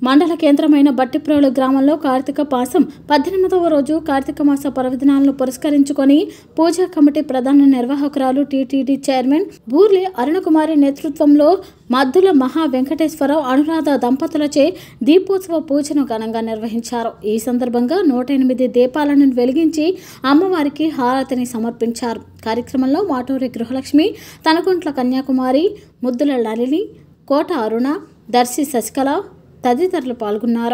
మండల కేంద్రమైన బట్టిప్రోలు గ్రామంలో కార్తీక మాసం పద్దెనిమిదవ రోజు కార్తీక మాస పర్వదినాలను పురస్కరించుకొని పూజా కమిటీ ప్రధాన నిర్వాహకురాలు టీటీడీ చైర్మన్ బూర్లి అరుణకుమారి నేతృత్వంలో మద్దుల మహా వెంకటేశ్వరరావు అనురాధ దంపతులచే దీపోత్సవ పూజను ఘనంగా నిర్వహించారు ఈ సందర్భంగా నూట ఎనిమిది దీపాలను వెలిగించి అమ్మవారికి హారతిని సమర్పించారు కార్యక్రమంలో మాటూరి గృహలక్ష్మి తనకుంట్ల కన్యాకుమారి ముద్దుల లలిని కోట అరుణ దర్శి శశికళ తదితరులు పాల్గొన్నారు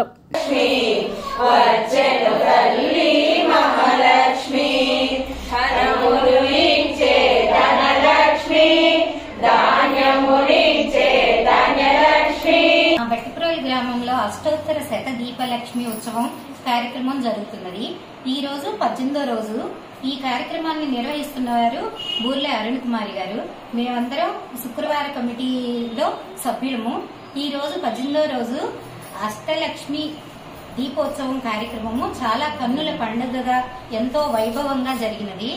ఆ బట్టిప్రోలు గ్రామంలో అష్టోత్తర శత దీపలక్ష్మి ఉత్సవం కార్యక్రమం జరుగుతున్నది ఈ రోజు పద్దెనిమిదో రోజు ఈ కార్యక్రమాన్ని నిర్వహిస్తున్నవారు బూర్లే అరుణ్ కుమారి గారు మేమందరం శుక్రవార కమిటీలో సభ్యులము ఈ రోజు పద్దెనిమిదో రోజు అష్టలక్ష్మి దీపోత్సవం కార్యక్రమము చాలా కన్నుల పండుగగా ఎంతో వైభవంగా జరిగినది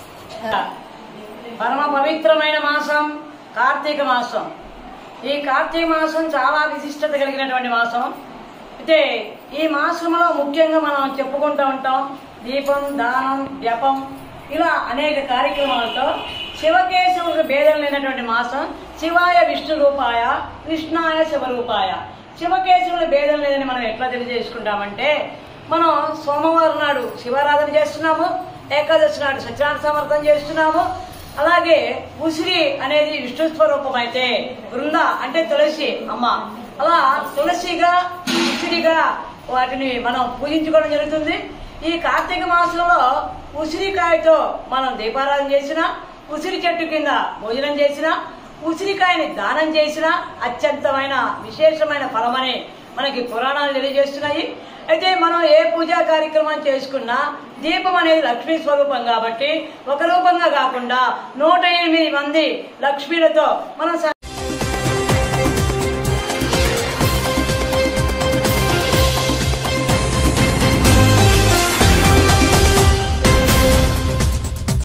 పరమ పవిత్రమైన మాసం కార్తీక మాసం ఈ కార్తీక మాసం చాలా విశిష్టత కలిగినటువంటి మాసం అయితే ఈ మాసంలో ముఖ్యంగా మనం చెప్పుకుంటూ ఉంటాం దీపం దానం జపం ఇలా అనేక కార్యక్రమాలతో శివకేశవులకు భేదం లేనటువంటి మాసం శివాయ విష్ణు రూపాయ కృష్ణాయ శివరూపాయ శివకేశవుల భేదం లేదని మనం ఎట్లా తెలియజేసుకుంటామంటే మనం సోమవారం నాడు శివారాధన చేస్తున్నాము ఏకాదశి నాడు సత్యనారాయణ సమర్థం చేస్తున్నాము అలాగే ఉసిరి అనేది విష్ణు స్వరూపం అయితే బృంద అంటే తులసి అమ్మ అలా తులసిగా ఉసిరిగా వాటిని మనం పూజించుకోవడం జరుగుతుంది ఈ కార్తీక మాసంలో ఉసిరికాయతో మనం దీపారాధన చేసిన ఉసిరి చెట్టు కింద భోజనం చేసిన ఉసిరికాయని దానం చేసిన అత్యంతమైన విశేషమైన ఫలమని మనకి పురాణాలు తెలియజేస్తున్నాయి అయితే మనం ఏ పూజా కార్యక్రమం చేసుకున్నా దీపం అనేది లక్ష్మీ స్వరూపం కాబట్టి ఒక రూపంగా కాకుండా నూట ఎనిమిది మంది లక్ష్మీలతో మనం